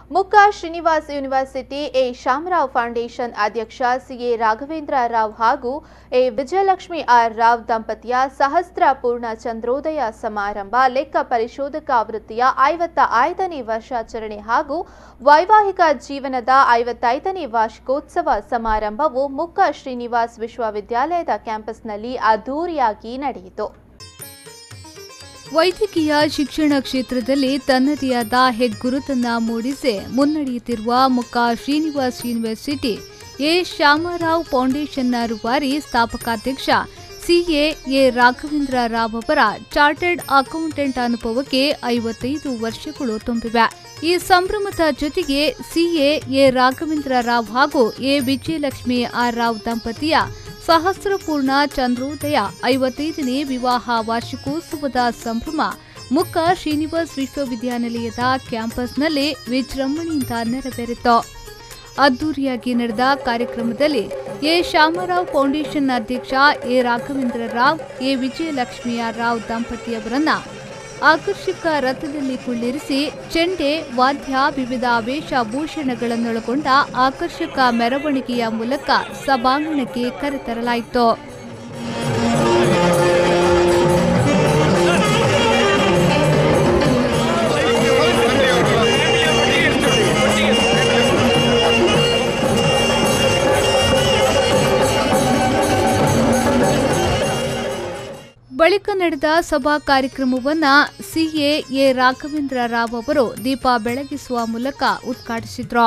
Mukka Srinivas university A Shamrao foundation ಅಧ್ಯಕ್ಷ CA Raghavendra Rao ಹಾಗೂ A Vijayalakshmi R Rao ದಂಪತಿಯ ಸಹಸ್ರ ಪೂರ್ಣ ಚಂದ್ರೋದಯ ಸಮಾರಂಭ ಲೆಕ್ಕ ಪರಿಶೋಧಕ ವೃತ್ತಿಯ ಐವತ್ತ ಐದನೇ ವರ್ಷಾಚರಣೆ ಹಾಗೂ ವೈವಾಹಿಕ ಜೀವನದ ಐವತ್ತೈದನೇ ವಾರ್ಷಿಕೋತ್ಸವ ಸಮಾರಂಭವು ಮುಕ್ಕ ಶ್ರೀನಿವಾಸ್ ವಿಶ್ವವಿದ್ಯಾಲಯದ ಕ್ಯಾಂಪಸ್ನಲ್ಲಿ ಅದ್ದೂರಿಯಾಗಿ ನಡೆಯಿತು ವೈದ್ಯಕೀಯ ಶಿಕ್ಷಣ ಕ್ಷೇತ್ರದಲ್ಲಿ ತನ್ನದೇ ಆದ ಹೆಗ್ಗುರುತನ್ನ ಮೂಡಿಸಿ ಮುನ್ನಡೆಯುತ್ತಿರುವ ಮುಕ್ಕ ಶ್ರೀನಿವಾಸ್ ಯೂನಿವರ್ಸಿಟಿ ಎ ಶ್ಯಾಮರಾವ್ ಫೌಂಡೇಶನ್ನ ರೂವಾರಿ ಸ್ಥಾಪಕಾಧ್ಯಕ್ಷ ಸಿಎ ಎ ರಾಘವೇಂದ್ರ ರಾವ್ ಅವರ ಚಾರ್ಟರ್ಡ್ ಅಕೌಂಟೆಂಟ್ ಅನುಭವಕ್ಕೆ ಐವತ್ತೈದು ವರ್ಷಗಳು ತುಂಬಿವೆ ಈ ಸಂಭ್ರಮದ ಜೊತೆಗೆ ಸಿಎ ಎ ರಾಘವೇಂದ್ರ ರಾವ್ ಹಾಗೂ ಎ ವಿಜಯಲಕ್ಷ್ಮಿ ಆರ್ ರಾವ್ ದಂಪತಿಯ ಸಹಸ್ರಪೂರ್ಣ ಚಂದ್ರೋದಯ ಐವತ್ತೈದನೇ ವಿವಾಹ ವಾರ್ಷಿಕೋತ್ಸವದ ಸಂಭ್ರಮ ಮುಕ್ಕ ಶ್ರೀನಿವಾಸ್ ವಿಶ್ವವಿದ್ಯಾನಿಲಯದ ಕ್ಯಾಂಪಸ್ನಲ್ಲಿ ವಿಜೃಂಭಣೆಯಿಂದ ನೆರವೇರಿತು ಅದ್ದೂರಿಯಾಗಿ ನಡೆದ ಕಾರ್ಯಕ್ರಮದಲ್ಲಿ ಎ ಶಾಮರಾವ್ ಫೌಂಡೇಶನ್ ಅಧ್ಯಕ್ಷ ಎ ರಾಘವೇಂದ್ರ ರಾವ್ ಎ ವಿಜಯಲಕ್ಷ್ಮಿಯ ರಾವ್ ದಂಪತಿಯವರನ್ನ ಆಕರ್ಷಕ ರಥದಲ್ಲಿ ಕುಳ್ಳಿರಿಸಿ ಚೆಂಡೆ ವಾದ್ಯ ವಿವಿಧ ವೇಷಭೂಷಣಗಳನ್ನೊಳಗೊಂಡ ಆಕರ್ಷಕ ಮೆರವಣಿಗೆಯ ಮೂಲಕ ಸಭಾಂಗಣಕ್ಕೆ ಕರೆತರಲಾಯಿತು ಬಳಿಕ ನಡೆದ ಸಭಾ ಕಾರ್ಯಕ್ರಮವನ್ನ ಸಿಎ ಎ ರಾಘವೇಂದ್ರ ರಾವ್ ಅವರು ದೀಪ ಬೆಳಗಿಸುವ ಮೂಲಕ ಉದ್ಘಾಟಿಸಿದ್ರು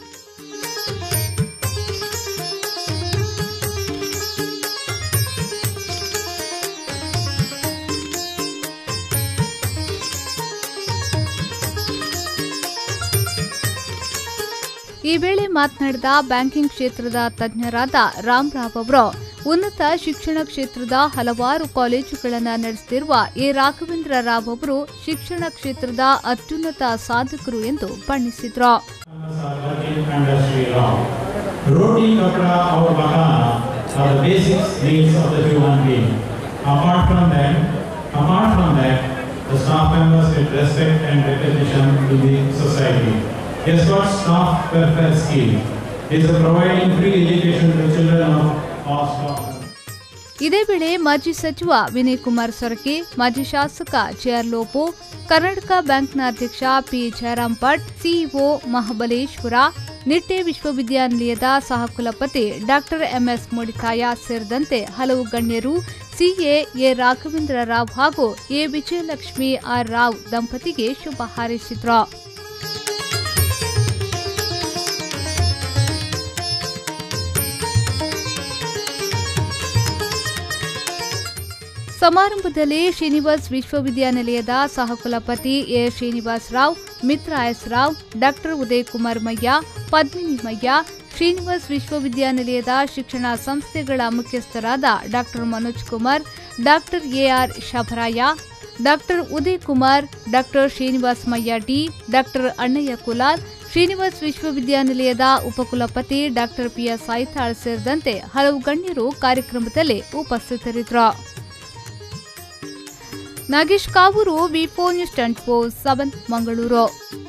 ಈ ವೇಳೆ ಮಾತನಾಡಿದ ಬ್ಯಾಂಕಿಂಗ್ ಕ್ಷೇತ್ರದ ತಜ್ಞರಾದ ರಾಮ್ ರಾವ್ ಅವರು ಉನ್ನತ ಶಿಕ್ಷಣ ಕ್ಷೇತ್ರದ ಹಲವಾರು ಕಾಲೇಜುಗಳನ್ನು ನಡೆಸುತ್ತಿರುವ ಎ ರಾಘವೇಂದ್ರ ರಾವ್ ಅವರು ಶಿಕ್ಷಣ ಕ್ಷೇತ್ರದ ಅತ್ಯುನ್ನತ ಸಾಧಕರು ಎಂದು ಬಣ್ಣಿಸಿದ್ರು are working under Sri Ram. Roti, kapra or makana are the basic needs of the human being. Apart from them, apart from that, the staff members get respect and recognition in the society. Guess what staff welfare scheme is providing free education to children of all staff. ಇದೇ ವೇಳೆ ಮಾಜಿ ಸಚಿವ ವಿನಯ್ ಕುಮಾರ್ ಸೊರಕೆ ಮಾಜಿ ಶಾಸಕ JR ಲೋಪೋ Karnataka ಬ್ಯಾಂಕ್ನ ಅಧ್ಯಕ್ಷ P Jayaram Bhat CEO Mahabaleshwara Nitte ವಿಶ್ವವಿದ್ಯಾನಿಲಯದ ಸಹಕುಲಪತಿ ಡಾಕ್ಟರ್ ಎಂಎಸ್ ಮೊಡಿತಾಯ ಸೇರಿದಂತೆ ಹಲವು ಗಣ್ಯರು ಸಿಎ ಎ ರಾಘವೇಂದ್ರ ರಾವ್ ಹಾಗೂ ಎ ವಿಜಯಲಕ್ಷ್ಮಿ ಆರ್ ರಾವ್ ದಂಪತಿಗೆ ಶುಭ ಹಾರೈಸಿದ್ರು ಸಮಾರಂಭದಲ್ಲಿ ಶ್ರೀನಿವಾಸ್ ವಿಶ್ವವಿದ್ಯಾನಿಲಯದ ಸಹಕುಲಪತಿ A Srinivas Rao Mitra S Rao doctor Uday Kumar Maiya Padmini Maiya Srinivas ವಿಶ್ವವಿದ್ಯಾನಿಲಯದ ಶಿಕ್ಷಣ ಸಂಸ್ಥೆಗಳ ಮುಖ್ಯಸ್ಥರಾದ doctor Manoj Kumar doctor AR Shabaraya doctor Uday Kumar doctor Srinivas Maiya D doctor Annaiah Kulal Srinivas ವಿಶ್ವವಿದ್ಯಾನಿಲಯದ ಉಪಕುಲಪತಿ ಡಾಕ್ಟರ್ ಪಿಎಸ್ ಐತಾಳ್ ಸೇರಿದಂತೆ ಹಲವು ಗಣ್ಯರು ಕಾರ್ಯಕ್ರಮದಲ್ಲಿ ಉಪಸ್ಥಿತರಿದ್ದರು Nagesh Kavoor V four news twenty four seven Mangaluru